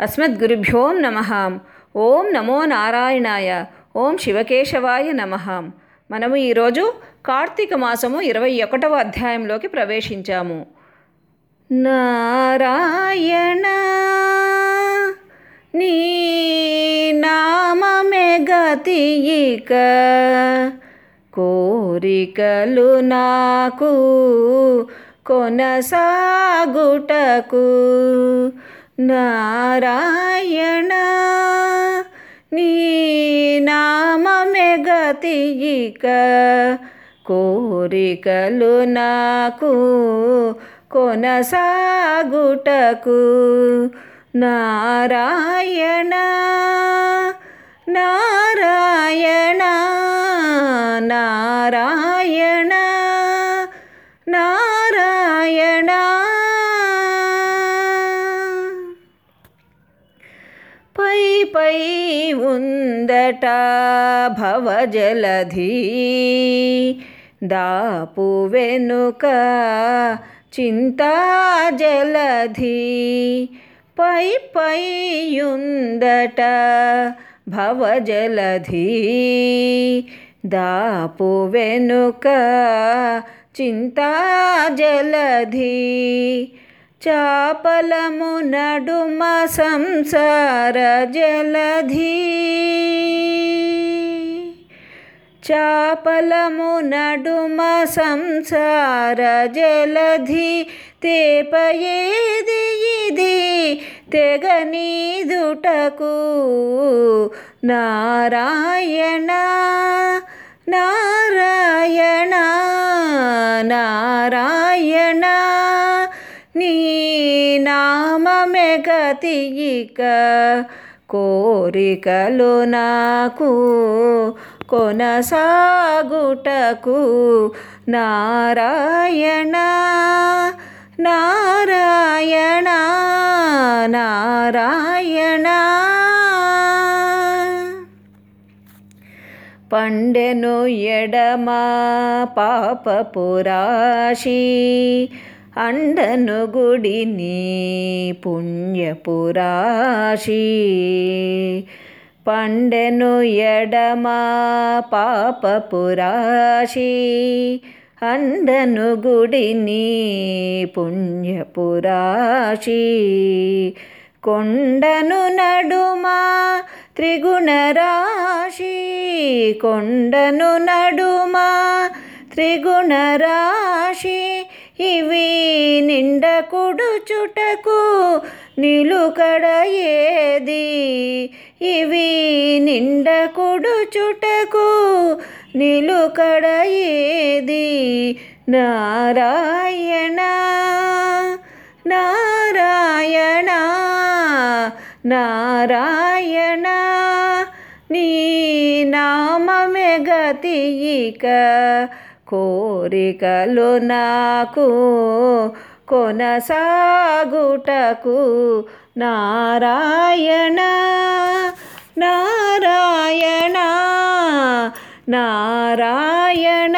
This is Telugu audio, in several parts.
అస్మద్గురుభ్యో నమ ఓం నమో నారాయణాయ ఓం శివకేశవాయ నమ మనము ఈరోజు కార్తీక మాసము ఇరవై ఒకటవ అధ్యాయంలోకి ప్రవేశించాము నారాయణ నీ నామమే గతియిక కోరికలు నాకు కొనసాగుటకు నారాయణ నీ నామమే గతియిక కోరికలు నాకు కొనసాగుటకు నారాయణ నారాయణ నారాయణ నారాయణ పై పై ఉందట భవజలధి దాపు వెనుక చింతా జలధి పై పై ఉందట భవజలధి దాపు వెనుక చింతా జలధి చాపలము నడుమ సంసార జలధి చాపలము నడుమ సంసార జలధి తేపయేది ఇది తెగనీదుటకు నారాయణ నారాయణ నారాయణ నీ నామమే గతియిక కోరికలు నాకు కొనసాగుటకు నారాయణ నారాయణ నారాయణ పండెను ఎడమ పాపపురాశి అండను గుడిని పుణ్యపురాశి పండెను ఎడమ పాపపురాశి అండను గుడిని పుణ్యపురాశి కొండను నడుమా త్రిగుణరాశి కొండను నడుమా త్రిగుణరాశి ఇవి నిండకుడు చుటకు నిలుకడ ఏది ఇవి నిండకుడు చుటకు నిలుకడ ఏది నారాయణ నారాయణ నారాయణ నీ నామమే గతియిక కోరికలు నాకు కొనసాగుటకు నారాయణ నారాయణ నారాయణ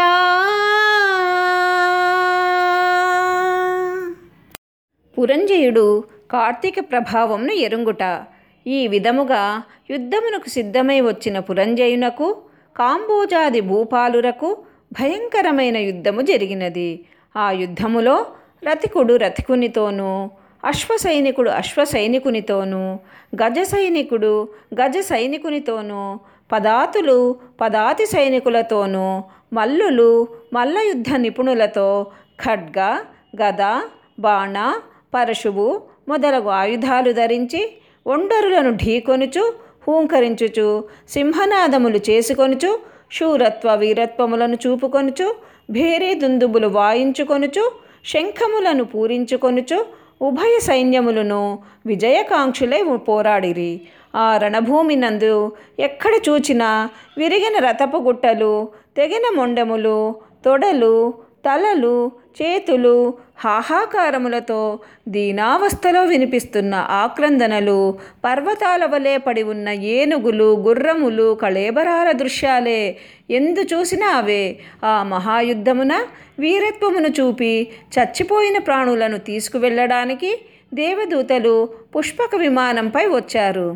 పురంజయుడు కార్తీక ప్రభావంను ఎరుంగుట ఈ విధముగా యుద్ధమునకు సిద్ధమై వచ్చిన పురంజయునకు కాంబోజాది భూపాలురకు భయంకరమైన యుద్ధము జరిగినది ఆ యుద్ధములో రతికుడు రతికునితోనూ అశ్వ సైనికుడు అశ్వ సైనికునితోనూ గజ సైనికుడు గజ సైనికునితోనూ పదాతులు పదాతి సైనికులతోనూ మల్లులు మల్ల యుద్ధ నిపుణులతో ఖడ్గ గద బాణ పరశువు మొదలగు ఆయుధాలు ధరించి ఒండరులను ఢీకొనుచు హూంకరించుచు సింహనాదములు చేసుకొనుచు శూరత్వ వీరత్వములను చూపుకొనుచు భేరీ దుందుబులు వాయించుకొనుచు శంఖములను పూరించుకొనుచు ఉభయ సైన్యములను విజయకాంక్షులై పోరాడిరి ఆ రణభూమి నందు ఎక్కడ చూచినా విరిగిన రథపు గుట్టలు తెగిన మొండెములు తొడలు తలలు చేతులు హాహాకారములతో దీనావస్థలో వినిపిస్తున్న ఆక్రందనలు పర్వతాల వలె పడి ఉన్న ఏనుగులు గుర్రములు కళేబరాల దృశ్యాలే ఎందు చూసినా అవే ఆ మహాయుద్ధమున వీరత్వమును చూపి చచ్చిపోయిన ప్రాణులను తీసుకువెళ్ళడానికి దేవదూతలు పుష్పక విమానంపై వచ్చారు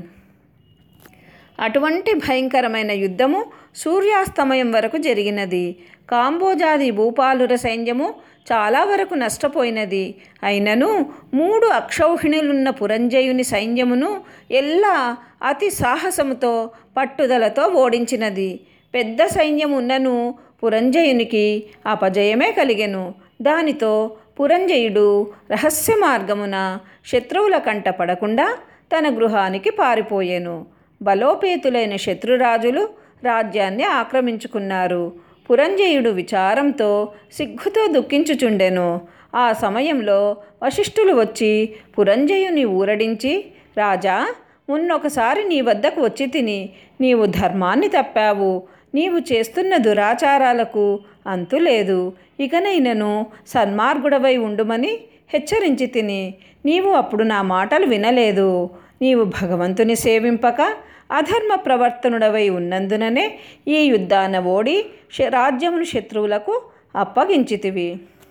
అటువంటి భయంకరమైన యుద్ధము సూర్యాస్తమయం వరకు జరిగినది కాంబోజాది భూపాలుర సైన్యము చాలా వరకు నష్టపోయినది అయినను మూడు అక్షౌహిణులున్న పురంజయుని సైన్యమును ఎల్లా అతి సాహసముతో పట్టుదలతో ఓడించినది పెద్ద సైన్యం ఉన్నను పురంజయునికి అపజయమే కలిగెను దానితో పురంజయుడు రహస్య మార్గమున శత్రువుల కంట పడకుండా తన గృహానికి పారిపోయెను బలోపేతులైన శత్రురాజులు రాజ్యాన్ని ఆక్రమించుకున్నారు పురంజయుడు విచారంతో సిగ్గుతో దుఃఖించుచుండెను ఆ సమయంలో వశిష్ఠులు వచ్చి పురంజయుని ఊరడించి రాజా మున్నొకసారి నీ వద్దకు వచ్చి తిని నీవు ధర్మాన్ని తప్పావు నీవు చేస్తున్న దురాచారాలకు అంతు లేదు ఇకనైనను సన్మార్గుడవై ఉండుమని హెచ్చరించి తిని నీవు అప్పుడు నా మాటలు వినలేదు నీవు భగవంతుని సేవింపక అధర్మ ప్రవర్తనుడవై ఉన్నందుననే ఈ యుద్ధాన ఓడి శ- రాజ్యమును శత్రువులకు అప్పగించితివి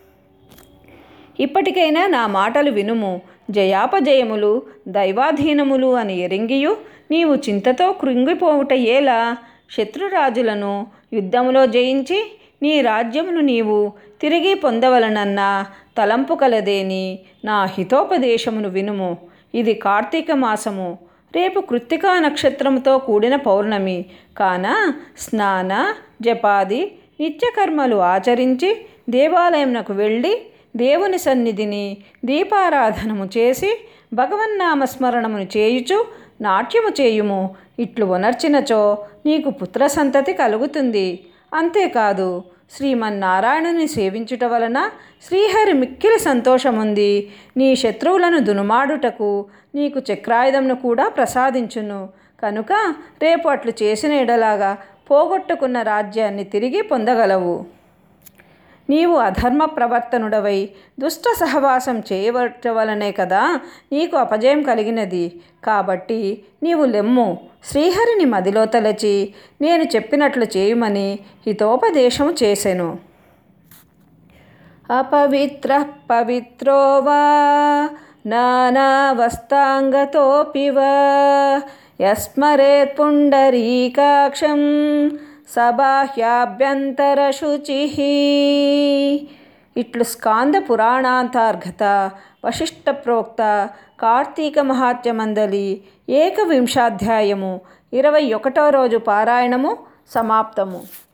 ఇప్పటికైనా నా మాటలు వినుము జయాపజయములు దైవాధీనములు అని ఎరింగియు నీవు చింతతో కృంగిపోవుట ఏలా శత్రురాజులను యుద్ధములో జయించి నీ రాజ్యమును నీవు తిరిగి పొందవలనన్న తలంపు కలదేని నా హితోపదేశమును వినుము ఇది కార్తీక మాసము రేపు కృత్తికా నక్షత్రముతో కూడిన పౌర్ణమి కాన స్నాన జపాది నిత్యకర్మలు ఆచరించి దేవాలయమునకు వెళ్ళి దేవుని సన్నిధిని దీపారాధనము చేసి భగవన్నామస్మరణమును చేయుచు నాట్యము చేయుము ఇట్లు ఉనర్చినచో నీకు పుత్ర సంతతి కలుగుతుంది అంతేకాదు శ్రీమన్నారాయణుని సేవించుట వలన శ్రీహరి మిక్కిలి సంతోషముంది నీ శత్రువులను దునుమాడుటకు నీకు చక్రాయుధమును కూడా ప్రసాదించును కనుక రేపు అట్లు చేసిన ఎడలాగా పోగొట్టుకున్న రాజ్యాన్ని తిరిగి పొందగలవు నీవు అధర్మ ప్రవర్తనుడవై దుష్ట సహవాసం చేయవలనే కదా నీకు అపజయం కలిగినది కాబట్టి నీవు లెమ్ము శ్రీహరిని మదిలో తలచి నేను చెప్పినట్లు చేయుమని హితోపదేశము చేసెను అపవిత్ర పవిత్రో వా నానావస్తాంగతోపి వా యస్మరేత్ పుండరీకాక్షం సబాహ్యాభ్యంతరశుచి ఇట్లు స్కాంద పురాణాంతర్గత వశిష్ట ప్రోక్త కార్తీక మహాత్యమందలి ఏకవింశాధ్యాయము ఇరవై ఒకటో రోజు పారాయణము సమాప్తము